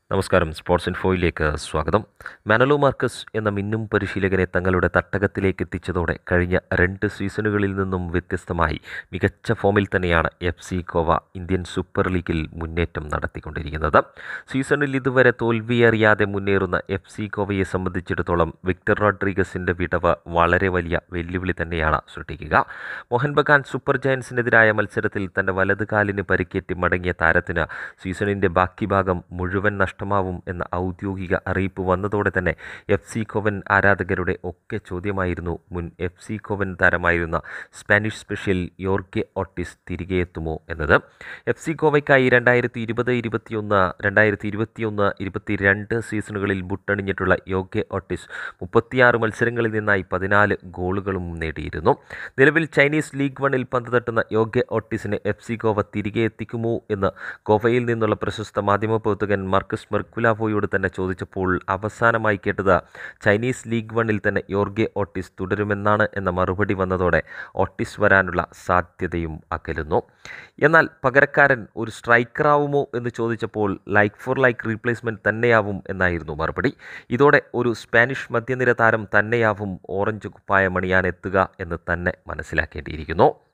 നമസ്കാരം സ്പോർട്സ് ഇൻഫോയിലേക്ക് സ്വാഗതം മാനലോ മാർക്കസ് എന്ന മിന്നും പരിശീലകനെ തങ്ങളുടെ തട്ടകത്തിലേക്ക് എത്തിച്ചതോടെ കഴിഞ്ഞ രണ്ട് സീസണുകളിൽ നിന്നും വ്യത്യസ്തമായി മികച്ച ഫോമിൽ തന്നെയാണ് F C Goa Indian super ലീഗിൽ മുന്നേറ്റം നടത്തിക്കൊണ്ടിരിക്കുന്നത് സീസണിൽ ഇതുവരെ തോൽവിയറിയാതെ മുന്നേറുന്ന എഫ് സി ഗോവയെ സംബന്ധിച്ചിടത്തോളം വിക്ടർ റോഡ്രിഗസിൻ്റെ വിടവ് വളരെ വലിയ വെല്ലുവിളി തന്നെയാണ് സൃഷ്ടിക്കുക മോഹൻ ബഗാൻ സൂപ്പർ ജയൻസിനെതിരായ മത്സരത്തിൽ തൻ്റെ വലത് കാലിന് പരിക്കേറ്റ് മടങ്ങിയ താരത്തിന് സീസണിൻ്റെ ബാക്കി ഭാഗം മുഴുവൻ നഷ്ടമാവും എന്ന ഔദ്യോഗിക അറിയിപ്പ് വന്നതോടെ തന്നെ എഫ് സി കോവൻ ആരാധകരുടെ ഒക്കെ ചോദ്യമായിരുന്നു മുൻ എഫ് സി കോവൻ താരമായിരുന്ന സ്പാനിഷ് സ്പെഷ്യൽ യോർഗെ ഓട്ടിസ് തിരികെ എത്തുമോ എന്നത് എഫ് സി കോവയ്ക്കായി രണ്ടായിരത്തി ഇരുപത് ഇരുപത്തിയൊന്ന് രണ്ടായിരത്തി ഇരുപത്തിയൊന്ന് ഇരുപത്തിരണ്ട് സീസണുകളിൽ മുട്ടണിഞ്ഞിട്ടുള്ള യോഗ്യ ഓട്ടിസ് മുപ്പത്തിയാറ് മത്സരങ്ങളിൽ നിന്നായി പതിനാല് ഗോളുകളും നേടിയിരുന്നു നിലവിൽ ചൈനീസ് ലീഗ് വണ്ണിൽ പന്ത് തട്ടുന്ന യോഗ്യ ഓട്ടിസിനെ എഫ് സി ഗോവ തിരികെ എത്തിക്കുമോ എന്ന് ഗോവയിൽ നിന്നുള്ള പ്രശസ്ത മാധ്യമപ്രവർത്തകൻ മാർക്കസ് മെർക്കുലാവോയോട് തന്നെ ചോദിച്ചപ്പോൾ അവസാനമായി കേട്ടത് ചൈനീസ് ലീഗ് വണ്ണിൽ തന്നെ യോർഗെ ഓട്ടിസ് തുടരുമെന്നാണ് എന്ന മറുപടി വന്നതോടെ ഓട്ടിസ് വരാനുള്ള സാധ്യതയും അകലുന്നു എന്നാൽ പകരക്കാരൻ ഒരു സ്ട്രൈക്കറാവുമോ എന്ന് ചോദിച്ചപ്പോൾ ലൈക്ക് ഫോർ ലൈക്ക് റീപ്ലേസ്മെൻറ്റ് തന്നെയാവും എന്നായിരുന്നു മറുപടി ഇതോടെ ഒരു സ്പാനിഷ് മധ്യനിര താരം തന്നെയാവും ഓറഞ്ച് കുപ്പായം അണിയാൻ എത്തുക എന്ന് തന്നെ മനസ്സിലാക്കേണ്ടിയിരിക്കുന്നു